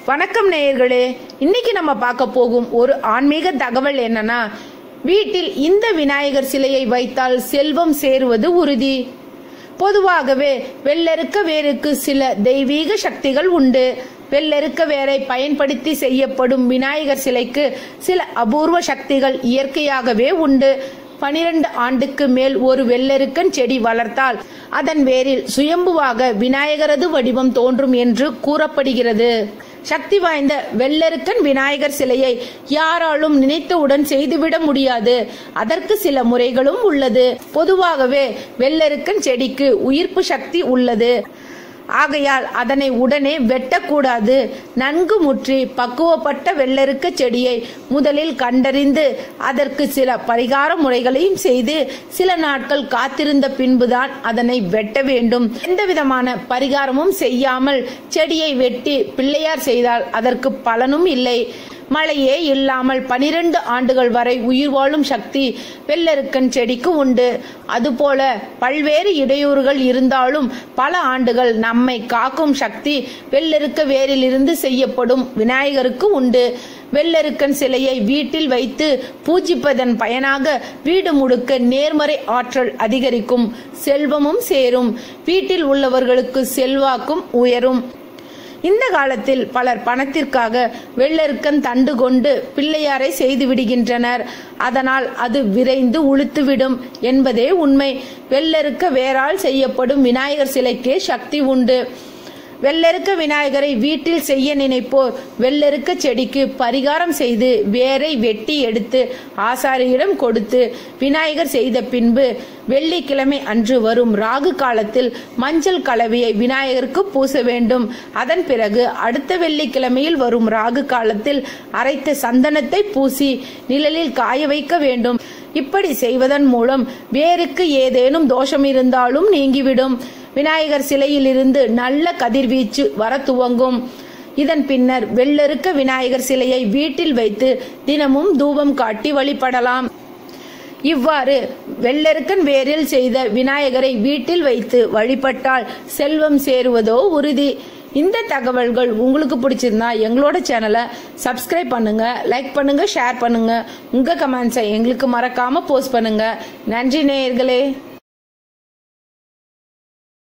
வணக்கம் நேயர்களே இன்னைக்கு நம்ம பார்க்க போகும் ஒரு ஆன்மீக தகவல் என்னன்னா வீட்டில் இந்த விநாயகர் சிலையை வைத்தால் செல்வம் சேருவது உறுதி பொதுவாகவே வெள்ளெருக்க வேருக்கு சில தெய்வீக சக்திகள் உண்டு வெள்ளெருக்க வேரை பயன்படுத்தி செய்யப்படும் விநாயகர் சிலைக்கு சில அபூர்வ சக்திகள் இயற்கையாகவே உண்டு பனிரெண்டு ஆண்டுக்கு மேல் ஒரு வெள்ளெருக்கன் செடி வளர்த்தால் அதன் வேரில் சுயம்புவாக விநாயகரது வடிவம் தோன்றும் என்று கூறப்படுகிறது சக்தி வாய்ந்த வெள்ளெருக்கன் விநாயகர் சிலையை யாராலும் நினைத்தவுடன் செய்துவிட முடியாது அதற்கு சில முறைகளும் உள்ளது பொதுவாகவே வெள்ளெருக்கன் செடிக்கு உயிர்ப்பு சக்தி உள்ளது ஆகையால் அதனை உடனே வெட்டக்கூடாது நன்கு முற்றி பக்குவப்பட்ட வெள்ளெருக்க செடியை முதலில் கண்டறிந்து அதற்கு சில பரிகார முறைகளையும் செய்து சில நாட்கள் காத்திருந்த பின்புதான் அதனை வெட்ட வேண்டும் எந்த விதமான பரிகாரமும் செய்யாமல் செடியை வெட்டி பிள்ளையார் செய்தால் அதற்கு பலனும் இல்லை மழையே இல்லாமல் பனிரெண்டு ஆண்டுகள் வரை உயிர் வாழும் சக்தி வெள்ளெருக்கன் செடிக்கு உண்டு அதுபோல பல்வேறு இடையூறுகள் இருந்தாலும் பல ஆண்டுகள் நம்மை காக்கும் சக்தி வெள்ளெருக்க வேரிலிருந்து செய்யப்படும் விநாயகருக்கு உண்டு வெள்ளெருக்கன் சிலையை வீட்டில் வைத்து பூஜிப்பதன் பயனாக வீடு முழுக்க நேர்மறை ஆற்றல் அதிகரிக்கும் செல்வமும் சேரும் வீட்டில் உள்ளவர்களுக்கு செல்வாக்கும் உயரும் இந்த காலத்தில் பலர் பணத்திற்காக வெள்ளெருக்கன் தண்டு கொண்டு பிள்ளையாரை செய்து விடுகின்றனர் அதனால் அது விரைந்து உளுத்துவிடும் என்பதே உண்மை வெள்ளெருக்க வேரால் செய்யப்படும் விநாயகர் சிலைக்கே சக்தி உண்டு வெள்ளெருக்க விநாயகரை வீட்டில் செய்ய நினைப்போர் வெள்ளெருக்க செடிக்கு பரிகாரம் செய்து வேரை வெட்டி எடுத்து ஆசாரியிடம் கொடுத்து விநாயகர் செய்த பின்பு வெள்ளிக்கிழமை அன்று வரும் ராகு காலத்தில் மஞ்சள் கலவையை விநாயகருக்கு பூச வேண்டும் அதன் பிறகு அடுத்த வெள்ளிக்கிழமையில் வரும் ராகு காலத்தில் அரைத்த சந்தனத்தை பூசி நிழலில் காய வைக்க வேண்டும் இப்படி செய்வதன் மூலம் வேருக்கு ஏதேனும் தோஷம் இருந்தாலும் நீங்கிவிடும் விநாயகர் சிலையிலிருந்து நல்ல கதிர்வீச்சு வர துவங்கும் இதன் பின்னர் வெள்ளெருக்க விநாயகர் சிலையை வீட்டில் வைத்து தினமும் தூபம் காட்டி வழிபடலாம் இவ்வாறு வெள்ளெருக்கன் வேரில் செய்த விநாயகரை வீட்டில் வைத்து வழிபட்டால் செல்வம் சேருவதோ உறுதி இந்த தகவல்கள் உங்களுக்கு பிடிச்சிருந்தா எங்களோட சேனலை சப்ஸ்கிரைப் பண்ணுங்க லைக் பண்ணுங்க ஷேர் பண்ணுங்க உங்க கமெண்ட்ஸை எங்களுக்கு மறக்காம போஸ்ட் பண்ணுங்க நன்றி நேயர்களே